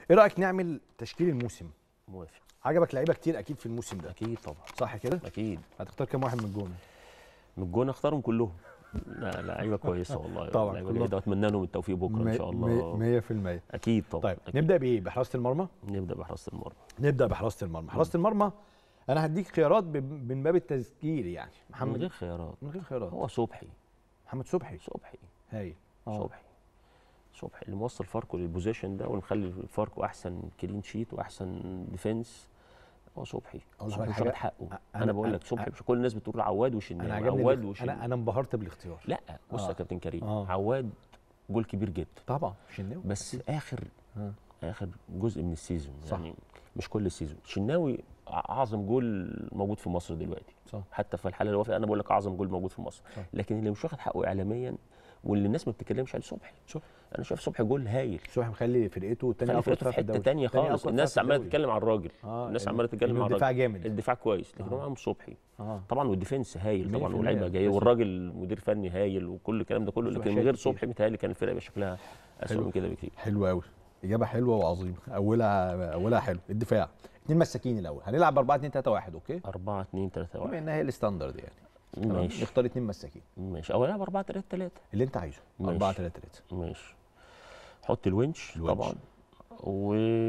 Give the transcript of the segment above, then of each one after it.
ايه رايك نعمل تشكيل الموسم موافق عجبك لعيبه كتير اكيد في الموسم ده اكيد طبعا صح كده اكيد هتختار كام واحد من الجونه من الجون اختارهم كلهم لا لعيبه كويسه والله طبعاً، لعيبه كلهم. جيده واتمنى لهم التوفيق بكره ان شاء الله 100% اكيد طبعا طيب أكيد. نبدا بايه بحراسه المرمى نبدا بحراسه المرمى نبدا بحراسه المرمى حراسه المرمى انا هديك خيارات ب- من باب التذكير يعني من محمد غير خيارات من غير خيارات هو صبحي محمد صبحي صبحي هايل آه. صبحي صبحي اللي موصل فاركو للبوزيشن ده ونخلي فاركو احسن كلين شيت واحسن ديفense هو صبحي أقول لك صبحي مش حاجة؟ واخد حقه أنا- انا, بقول أنا- لك صبحي مش كل الناس بتقول عواد انا وشناوي عجبني عواد الاخ- وشناوي انا انا انبهرت بالاختيار لا بص آه. يا كابتن كريم آه. عواد جول كبير جدا طبعا شناوي بس اخر آه. اخر جزء من السيزون صح. يعني مش كل السيزون شناوي ع- اعظم جول موجود في مصر دلوقتي صح حتى في الحاله اللي هو فيها انا بقول لك اعظم جول موجود في مصر صح. لكن اللي مش واخد حقه اعلاميا واللي الناس ما بتتكلمش عليه صبحي صبحي. انا شايف صبحي جول هايل صبحي مخلي فرقته تاني خلي اقوى فرقته في دفاع حته الدوري. تانية تاني خالص أقوى الناس دفاع في عماله الدوري. تتكلم على الراجل آه، الناس إنه- عماله تتكلم إنه على الدفاع الراجل جامد. الدفاع كويس لكن آه. هو معاهم صبحي اه طبعا والديفنس هايل طبعا 100% واللعيبه جايه بس- والراجل مدير فني هايل وكل الكلام ده كله بس لكن من وحشات غير كتير. صبحي متهيألي كان الفرقه يبقى شكلها اسوء حلو. من كده بكتير حلو قوي اجابه حلوه وعظيمه اولها اولها حلو الدفاع اتنين مساكين الاول هنلعب 4 2 3 1 اوكي 4 2 3 بما 1 انها هي الستاندرد يعني تمام؟ ماشي نختار اتنين مساكين ماشي او العب 4 3 3 اللي انت عايزه ماشي. 4 3 3 ماشي حط الونش, الونش. طبعا و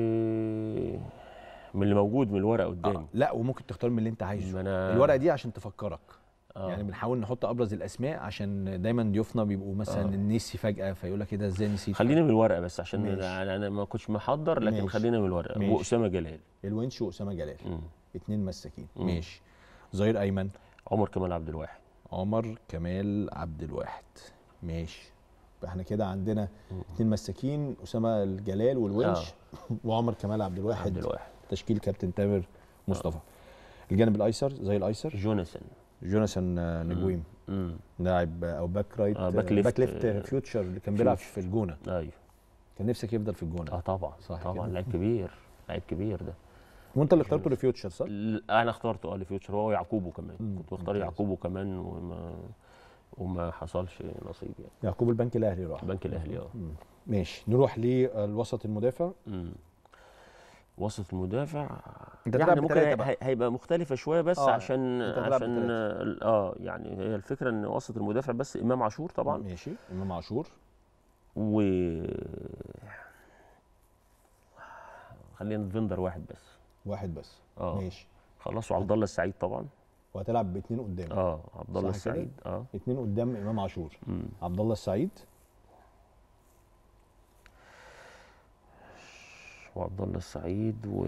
من اللي موجود من الورق قدامي آه. لا وممكن تختار من اللي انت عايزه ما انا الورقه دي عشان تفكرك آه. يعني بنحاول نحط ابرز الاسماء عشان دايما ضيوفنا بيبقوا مثلا آه. نسي فجاه فيقول لك ايه ده ازاي نسيت خلينا من الورقه بس عشان ماشي. انا أنا ما كنتش محضر لكن ماشي. خلينا من الورقه ماشي. واسامه جلال الونش واسامه جلال مم. اتنين مساكين مم. ماشي ظهير ايمن عمر كمال عبد الواحد عمر كمال عبد الواحد ماشي يبقى احنا كده عندنا مم. اتنين مساكين اسامه الجلال والونش وعمر كمال عبد الواحد عبد الواحد تشكيل كابتن تامر مصطفى الجانب الايسر زي الايسر جوناثان جوناثان آه، نجويم امم لاعب آه، او باك رايت آه، باك آه، ليفت، باك ليفت آه، فيوتشر اللي كان بيلعب فيوتشر. في الجونه ايوه كان نفسك يفضل في الجونه اه طبعا صح طبعا كده؟ لعيب كبير لعيب كبير ده وانت اللي اخترته لفيوتشر صح؟ ل- انا اخترته اه لفيوتشر هو يعقوبه كمان مم، كنت بختار ممتاز. يعقوبه كمان وما وما حصلش نصيب يعني يعقوب البنك الاهلي راح البنك الاهلي اه مم. ماشي نروح للوسط المدافع مم. وسط المدافع انت يعني تلعب ممكن بتلاتة هي- بقى. هي- هيبقى مختلفة شوية بس آه، عشان انت هتلعب عشان بتلاتة. اه يعني هي الفكرة ان وسط المدافع بس امام عاشور طبعا ماشي امام عاشور و خلينا فيندر واحد بس واحد بس اه ماشي خلصوا عبد الله السعيد طبعا وهتلعب باثنين قدام اه عبد الله صح كده؟ السعيد اه اثنين قدام امام عاشور مم. عبد الله السعيد وعبد الله السعيد و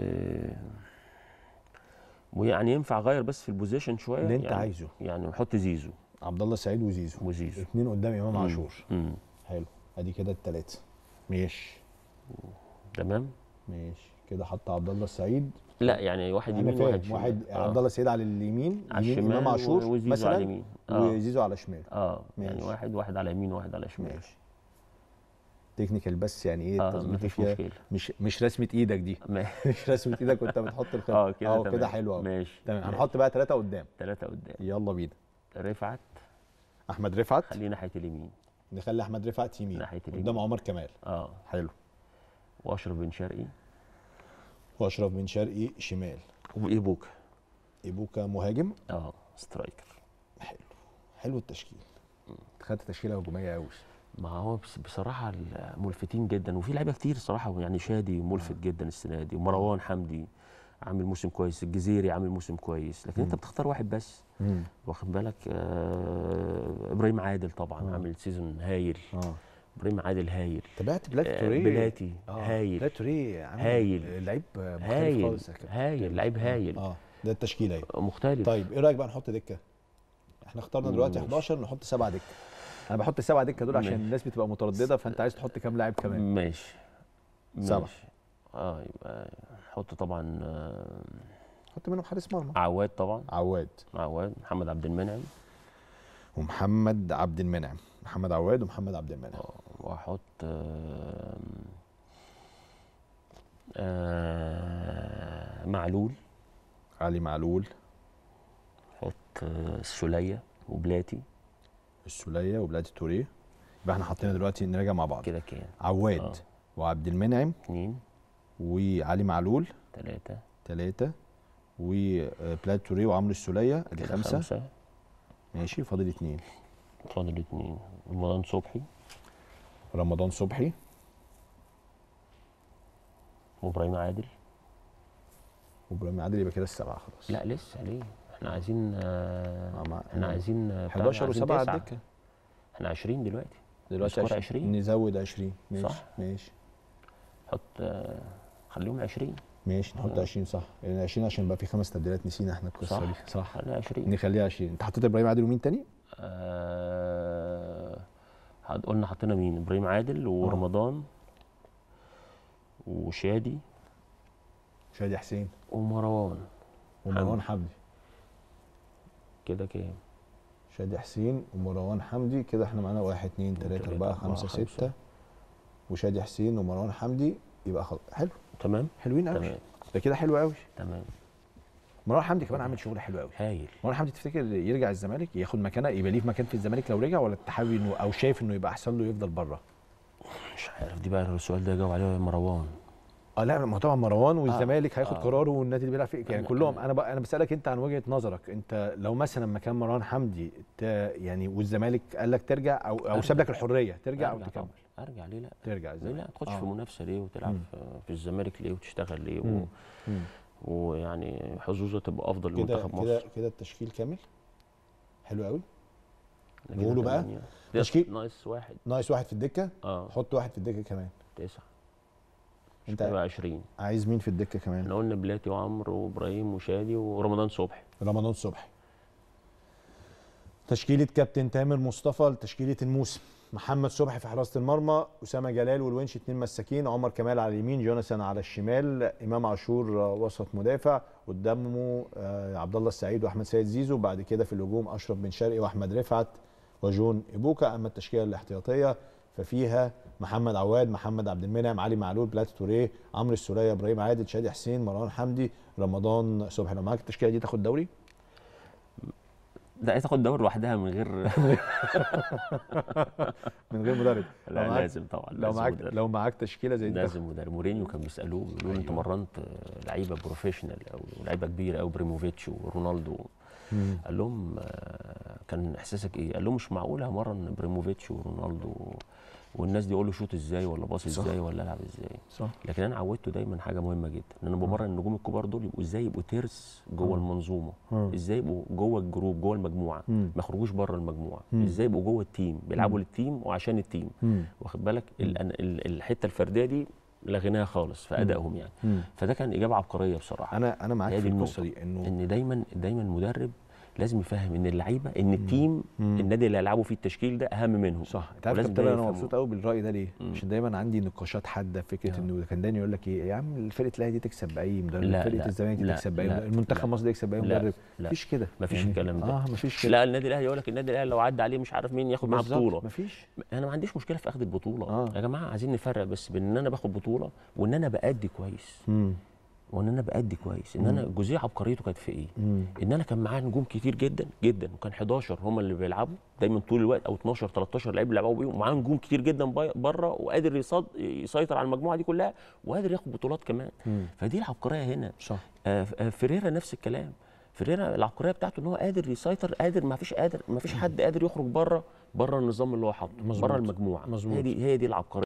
ويعني ينفع اغير بس في البوزيشن شويه اللي انت يعني عايزه يعني نحط زيزو عبد الله السعيد وزيزو وزيزو اثنين قدام امام مم. عاشور امم حلو ادي كده الثلاثه ماشي تمام ماشي كده حط عبد الله السعيد لا يعني واحد انا يمين وواحد فاهم شمال واحد آه. عبد الله السعيد على اليمين على يمين الشمال امام عاشور و- وزيزو مثلا على اليمين اه وزيزو على شمال اه يعني ماشي. واحد واحد على يمين وواحد على شمال ماشي تكنيكال بس يعني ايه اه التظبيط مفيش فيها مشكله مش مش رسمه ايدك دي ما- مش رسمه ايدك وانت بتحط الخط اه كده اه تمام كده حلو قوي ماشي تمام ماشي. هنحط بقى ثلاثه قدام ثلاثه قدام يلا بينا رفعت احمد رفعت خليه ناحيه اليمين نخلي احمد رفعت يمين ناحية اليمين. قدام عمر كمال اه حلو واشرف بن شرقي واشرف بن شرقي شمال وايبوكا ايبوكا مهاجم اه سترايكر حلو حلو التشكيل خدت تشكيله هجوميه قوي ما هو بس بصراحه ملفتين جدا وفي لعيبه كتير صراحه يعني شادي ملفت جدا السنه دي ومروان حمدي عامل موسم كويس الجزيري عامل موسم كويس لكن انت مم. بتختار واحد بس واخد بالك آه ابراهيم عادل طبعا مم. عامل سيزون هايل اه ابراهيم عادل هايل تابعت بلاد آه، توريه بلاتي آه، هايل بلاد توريه عامل هايل. لعيب مختلف هايل خالص يا كابتن. هايل لعيب هايل اه ده التشكيله اهي مختلف طيب ايه رايك بقى نحط دكه احنا اخترنا دلوقتي ماشي. 11 نحط سبعه دكه انا بحط السبعه دكه دول عشان ماشي. الناس بتبقى متردده فانت عايز تحط كام لاعب كمان ماشي سبعة. ماشي. اه يبقى نحط طبعا آه، حط منهم حارس مرمى عواد طبعا عواد عواد محمد عبد المنعم ومحمد عبد المنعم محمد عواد ومحمد عبد المنعم آه، واحط آم، آه، معلول علي معلول احط آه، السوليه وبلاتي السوليه وبلاد توريه يبقى احنا حطينا دلوقتي نراجع مع بعض كده كام عواد آه. وعبد المنعم اتنين وعلي معلول ثلاثة ثلاثة وبلاد توريه وعمرو السولية ادي كده خمسة خمسة ماشي فاضل اتنين فاضل اتنين رمضان صبحي رمضان صبحي وابراهيم عادل وابراهيم عادل يبقى كده السبعة خلاص لا لسه ليه احنا عايزين آه، آه، مع- احنا عايزين آه، بتاع- 11 عايزين و7 على تسعة. الدكة احنا 20 دلوقتي دلوقتي نسكور 20 20. نزود 20 ماشي صح. ماشي حط آه، خليهم 20 ماشي نحط 20 صح يعني 20 عشان يبقى في خمس تبديلات نسينا احنا القصة صح دي صح خليها 20 نخليها 20 انت حطيت ابراهيم عادل ومين تاني؟ آه حد- قلنا حطينا مين ابراهيم عادل ورمضان وشادي شادي حسين ومروان ومروان حمدي كده كام شادي حسين ومروان حمدي كده احنا معانا واحد اتنين تلاتة تلاتة، أربعة أربعة، خمسة خمسة. ستة وشادي حسين ومروان حمدي يبقى خلاص حلو تمام حلوين قوي تمام ده كده حلو قوي تمام مروان حمدي كمان عامل شغل حلو قوي هايل مروان حمدي تفتكر يرجع الزمالك ياخد مكانه يبقى ليه مكان في الزمالك لو رجع ولا انت حابب انه او شايف انه يبقى احسن له يفضل بره؟ مش عارف دي بقى السؤال ده جاوب عليه مروان اه لا ما هو طبعا مروان والزمالك هياخد آه. قراره والنادي اللي بيلعب فيه يعني أنا- كلهم أنا- انا بقى انا بسالك انت عن وجهه نظرك انت لو مثلا مكان مروان حمدي ت- يعني والزمالك قال لك ترجع او او أرجع. ساب لك الحريه ترجع او أرجع تكمل طبعا. ارجع ليه لا ترجع ليه الزمالك لا تخش آه. في منافسه ليه وتلعب مم. في- في الزمالك ليه وتشتغل ليه و... مم. مم. ويعني حظوظه تبقى افضل كده لمنتخب كده مصر كده التشكيل كامل حلو قوي كده نقوله بقى؟ تمانية. كده تشكيل؟ ناقص واحد ناقص واحد في الدكه اه حط واحد في الدكه كمان تسعة انت يبقى 20 عايز مين في الدكه كمان احنا قلنا بلاتي وعمرو وابراهيم وشادي ورمضان صبحي رمضان صبحي تشكيلة كابتن تامر مصطفى لتشكيلة الموسم محمد صبحي في حراسة المرمى أسامة جلال والونش اتنين مساكين عمر كمال على اليمين جوناثان على الشمال إمام عاشور آه، وسط مدافع قدامه آه، عبد الله السعيد وأحمد سيد زيزو بعد كده في الهجوم أشرف بن شرقي وأحمد رفعت وجون إبوكا أما التشكيلة الاحتياطية ففيها محمد عواد محمد عبد المنعم علي معلول بلات توريه عمرو السوليه ابراهيم عادل شادي حسين مروان حمدي رمضان صبحي لو معاك التشكيله دي تاخد دوري ده عايز تاخد دوري لوحدها من غير من غير مدرب لو لا معاك لازم طبعا لو لازم معاك مدرب. لو معاك تشكيله زي دي لازم مدرب مورينيو كان بيسالوه بيقولوا له انت أيوة. مرنت آه، لعيبه بروفيشنال او لعيبه كبيره او بريموفيتش ورونالدو مم. قال لهم آه، كان احساسك ايه؟ قال لهم مش معقول همرن بريموفيتش ورونالدو والناس دي اقول له شوط ازاي ولا باص صح. ازاي ولا العب ازاي صح لكن انا عودته دايما حاجه مهمه جدا ان انا بمرن النجوم الكبار دول يبقوا ازاي يبقوا ترس جوه مم. المنظومه مم. ازاي يبقوا جوه الجروب جوه المجموعه مم. ما يخرجوش بره المجموعه مم. ازاي يبقوا جوه التيم بيلعبوا مم. للتيم وعشان التيم مم. واخد بالك ال- ال- الحته الفرديه دي لغيناها خالص في ادائهم يعني مم. فده كان اجابه عبقريه بصراحه انا انا معاك هي في دي القصه النقطة. دي انه ان دايما دايما المدرب لازم يفهم ان اللعيبه ان التيم مم. النادي اللي هيلعبوا فيه التشكيل ده اهم منهم صح انت عارف ولازم كابتن ده انا يفهموه. مبسوط قوي بالراي ده ليه؟ مم. عشان دايما عندي نقاشات حاده فكره آه. انه كان دايما يقول لك ايه يا عم فرقه الاهلي دي تكسب باي مدرب لا، فرقه لا، الزمالك دي لا، تكسب باي لا، مدرب المنتخب لا. مصر ده يكسب باي لا، مدرب لا. مفيش كده مفيش يعني الكلام ده. اه مفيش كده لا النادي الاهلي يقول لك النادي الاهلي لو عدى عليه مش عارف مين ياخد معاه بالظبط، بطوله مفيش انا ما عنديش مشكله في اخذ البطوله آه. يا جماعه عايزين نفرق بس بين ان انا باخد بطوله وان انا بادي كويس مم. وان انا بادي كويس ان انا جزئيه عبقريته كانت في ايه مم. ان انا كان معايا نجوم كتير جدا جدا وكان 11 هم اللي بيلعبوا دايما طول الوقت او 12 13 لعيب بيلعبوا بيهم ومعاه نجوم كتير جدا باي- بره وقادر يصد يسيطر على المجموعه دي كلها وقادر ياخد بطولات كمان مم. فدي العبقريه هنا صح آه، ف- آه، فيريرا نفس الكلام فيريرا العبقريه بتاعته ان هو قادر يسيطر قادر ما فيش قادر ما فيش حد قادر يخرج بره بره النظام اللي هو حاطه مظبوط. بره المجموعه مظبوط. هي دي هي دي العبقريه